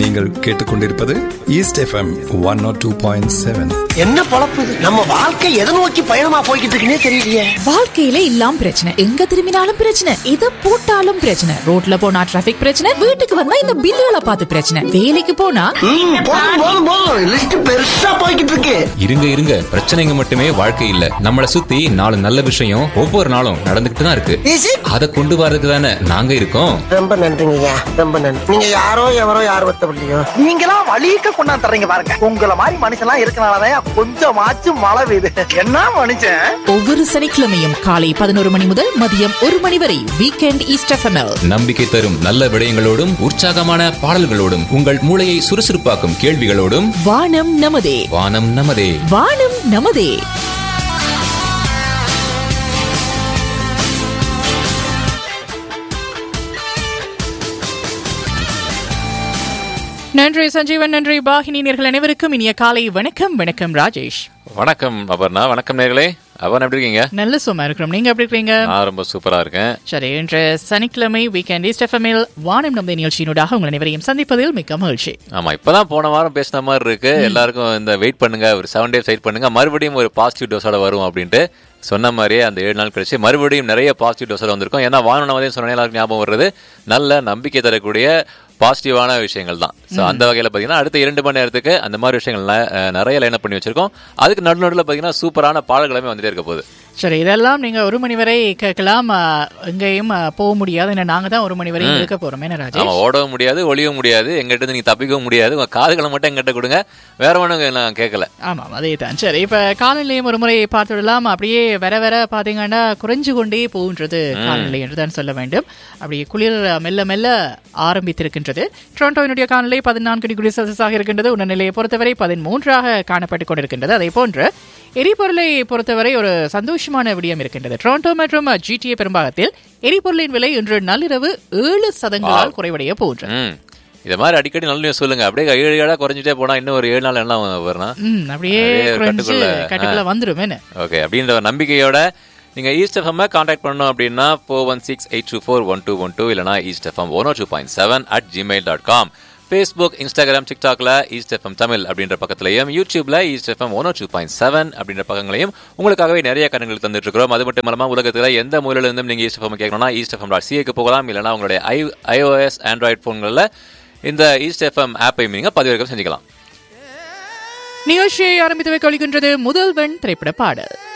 நீங்கள் கேட்டுக்கொண்டிருப்பது east FM one nought two point seven என்ன பொழப்பு இது? நம்ம வாழ்க்கை எதை நோக்கி பயணமா போய்கிட்டு இருக்குன்னே தெரியலையே வாழ்க்கையில இல்லாம் பிரச்சனை எங்க திரும்பினாலும் பிரச்சனை இத போட்டாலும் பிரச்சனை ரோட்ல போனா டிராபிக் பிரச்சனை வீட்டுக்கு வந்தா இந்த பில்லுகளை பார்த்து பிரச்சனை வேலைக்கு போனா ம், போதும் போதும் போதும் லிஸ்ட் பெருசா போய்கிட்டு இருக்கு இருங்க இருங்க பிரச்சனைங்க மட்டுமே வாழ்க்கை இல்ல நம்மள சுத்தி நாலு நல்ல விஷயம் ஒவ்வொரு நாளும் நடந்துகிட்டு தான் இருக்கு Is it? அத கொண்டு வரதுக்கு தானே நாங்க இருக்கோம் ரொம்ப நன்றிங்கய்யா ரொம்ப நன்றி நீங்க யாரோ எவரோ யார் ஒத்தப்படலையோ நீங்களாம் வழிக்க கொண்டாந்து தர்றீங்க பாருங்க உங்களை மாதிரி மனுஷன்லாம் இருக்கனாலதான் கொஞ்சமாச்சும் மழை பெய்யுது என்ன மனுஷன் ஒவ்வொரு சனிக்கிழமையும் காலை பதினோரு மணி முதல் மதியம் ஒரு மணி வரை வீக்கெண்ட் ஈஸ்ட் எஃப்எம்எல் நம்பிக்கை தரும் நல்ல விடயங்களோடும் உற்சாகமான பாடல்களோடும் உங்கள் மூளையை சுறுசுறுப்பாக்கும் கேள்விகளோடும் வானம் நமதே வானம் நமதே வானம் நமதே நன்றி சஞ்சீவன் நன்றி பாகினி நேர்கள் அனைவருக்கும் இனிய காலை வணக்கம் வணக்கம் ராஜேஷ் வணக்கம் அபர்ணா வணக்கம் நேர்களே அவன் எப்படி இருக்கீங்க நல்ல சும்மா இருக்கிறோம் நீங்க எப்படி இருக்கீங்க நான் ரொம்ப சூப்பரா இருக்கேன் சரி இன்று சனிக்கிழமை வீக்கெண்ட் ஈஸ்ட் எஃப்எம்எல் வானம் நமது நிகழ்ச்சியினூடாக உங்கள் அனைவரையும் சந்திப்பதில் மிக்க மகிழ்ச்சி ஆமா இப்பதான் போன வாரம் பேசின மாதிரி இருக்கு எல்லாருக்கும் இந்த வெயிட் பண்ணுங்க ஒரு செவன் டேஸ் வெயிட் பண்ணுங்க மறுபடியும் ஒரு பாசிட்டிவ் டோஸோட வரும் அப்படின்ட்டு சொன்ன மாதிரியே அந்த ஏழு நாள் கழிச்சு மறுபடியும் நிறைய பாசிட்டிவ் டோஸோட வந்திருக்கும் ஏன்னா வானம் நமதே சொன்ன எல்லாருக்கும் ஞாபகம் வர்றது நல்ல நம்பிக்கை தரக்கூடிய பாசிட்டிவான விஷயங்கள் தான் ஸோ அந்த வகையில் பார்த்தீங்கன்னா அடுத்த இரண்டு மணி நேரத்துக்கு அந்த மாதிரி விஷயங்கள் ந- அஹ் நிறைய லைன் பண்ணி வச்சிருக்கோம் அதுக்கு நடு நடுவில் பார்த்தீங்கன்னா சூப்பரான பாடல்களுமே வந்துட்டே இருக்க போகுது சரி இதெல்லாம் நீங்க ஒரு மணி வரை கேட்கலாம் ஆ, எங்கேயும் ஆ, போக முடியாது ஏன்னா நாங்க தான் ஒரு மணி வரை இருக்க போறோம் என்ன ஆமா ராஜேஷ் ஓடவும் முடியாது ஒளியவும் முடியாது எங்கிட்ட இருந்து நீங்க தப்பிக்கவும் முடியாது உங்க காதுகளை மட்டும் எங்கிட்ட கொடுங்க வேற ஒன்றும் நான் கேட்கல ஆமாம் அதே தான் சரி இப்ப காலநிலையும் ஒரு முறை பார்த்து விடலாம் அப்படியே வர வர பாத்தீங்கன்னா குறைஞ்சு கொண்டே போகின்றது காலநிலை என்று தான் சொல்ல வேண்டும் அப்படியே குளிர் மெல்ல மெல்ல ஆரம்பித்திருக்கின்றது டொரண்டோவினுடைய காலநிலை பதினான்கு டிகிரி செல்சியஸாக இருக்கின்றது உணர்நிலையை பொறுத்தவரை பதிமூன்றாக காணப்பட்டுக் கொண்டிருக்கின்றது அதே போன்று எரிபொருளை பொறுத்தவரை ஒரு சந்தோஷமான விடயம் இருக்கின்றது டொரண்டோ மற்றும் ஜிடிஏ பெரும்பாகத்தில் எரிபொருளின் விலை இன்று நள்ளிரவு ஏழு சதங்களால் குறைவடைய போகின்றது ம் இத மாதிரி அடிக்கடி நல்ல நியூஸ் சொல்லுங்க அப்படியே ஏழு ஏழா குறைஞ்சிட்டே போனா இன்னும் ஒரு ஏழு நாள் என்ன வரணும் ம் அப்படியே அப்படியே குறைஞ்சு கட்டுக்குள்ள, கட்டுக்குள்ள வந்துரும் என்ன ஓகே அப்படின்ற ஒரு நம்பிக்கையோட நீங்க ஈஸ்ட் எஃப்எம் கான்டாக்ட் பண்ணணும் அப்படின்னா four one six eight two four one two one two இல்லைனா east FM one two point seven at Gmail dot com Facebook Instagram டிக்டாக்ல ஈஸ்ட் எஃப்எம் தமிழ் அப்படின்ற பக்கத்துலையும் யூடியூப்ல east FM one two point seven அப்படின்ற பக்கங்களையும் உங்களுக்காகவே நிறைய கணக்குகள் தந்துட்டு இருக்கிறோம் அது மட்டும் இல்லாம உலகத்துல எந்த மூலையில இருந்தும் நீங்க ஈஸ்ட் எஃப்எம் கேட்கணும்னா ஈஸ்ட் எஃப்எம் டாட் சிஏக்கு போகலாம் இல்லைனா உங்களுடைய ஐ ஐஓஎஸ் ஆண்ட்ராய்ட் போன்களில் இந்த ஈஸ்ட் எஃப்எம் ஆப்பை நீங்க பதிவிறக்கம் செஞ்சுக்கலாம் நிகழ்ச்சியை ஆரம்பித்து வைக்க ஒழிக்கின்றது முதல்வன் திரைப்பட பாடல்